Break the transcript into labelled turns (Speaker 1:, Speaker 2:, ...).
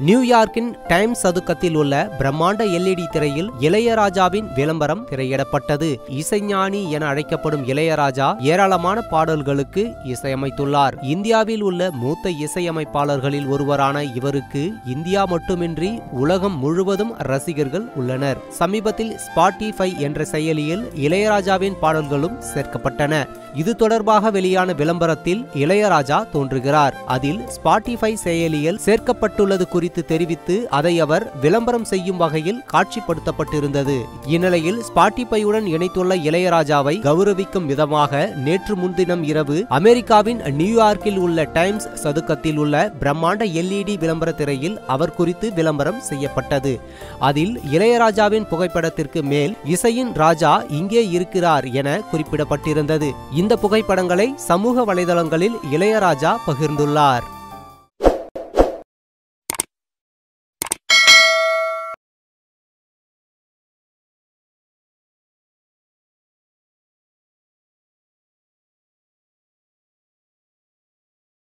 Speaker 1: நியூயார்க்கின் times சதுக்கத்தில் உள்ள பிரம்மாண்ட எல்இடி திரையில் இளையராஜாவின் விளம்பரம் திரையிடப்பட்டது இசைஞானி என அழைக்கப்படும் இளையராஜா ஏராளமான பாடல்களுக்கு இசையமைத்துள்ளார் இந்தியாவில் உள்ள மூத்த இசையமைப்பாளர்களில் ஒருவரான இவருக்கு இந்தியா மட்டுமின்றி உலகம் முழுவதும் ரசிகர்கள் உள்ளனர் சமீபத்தில் ஸ்பாட்டிஃபை என்ற செயலியில் இளையராஜாவின் பாடல்களும் சேர்க்கப்பட்டன இது தொடர்பாக வெளியான விளம்பரத்தில் இளையராஜா தோன்றுகிறார் அதில் ஸ்பாட்டிஃபை செயலியில் சேர்க்கப்பட்டுள்ளது குறித்து தெரிவித்து அதை அவர் விளம்பரம் செய்யும் வகையில் காட்சிப்படுத்தப்பட்டிருந்தது இந்நிலையில் ஸ்பாட்டிஃபையுடன் இணைத்துள்ள இளையராஜாவை கௌரவிக்கும் விதமாக நேற்று முன்தினம் இரவு அமெரிக்காவின் நியூயார்க்கில் உள்ள டைம்ஸ் சதுக்கத்தில் உள்ள பிரம்மாண்ட எல்இடி விளம்பர திரையில் அவர் குறித்து விளம்பரம் செய்யப்பட்டது அதில் இளையராஜாவின் புகைப்படத்திற்கு மேல் இசையின் ராஜா இங்கே இருக்கிறார் என குறிப்பிடப்பட்டிருந்தது இந்த புகைப்படங்களை சமூக வலைதளங்களில் இளையராஜா பகிர்ந்துள்ளார்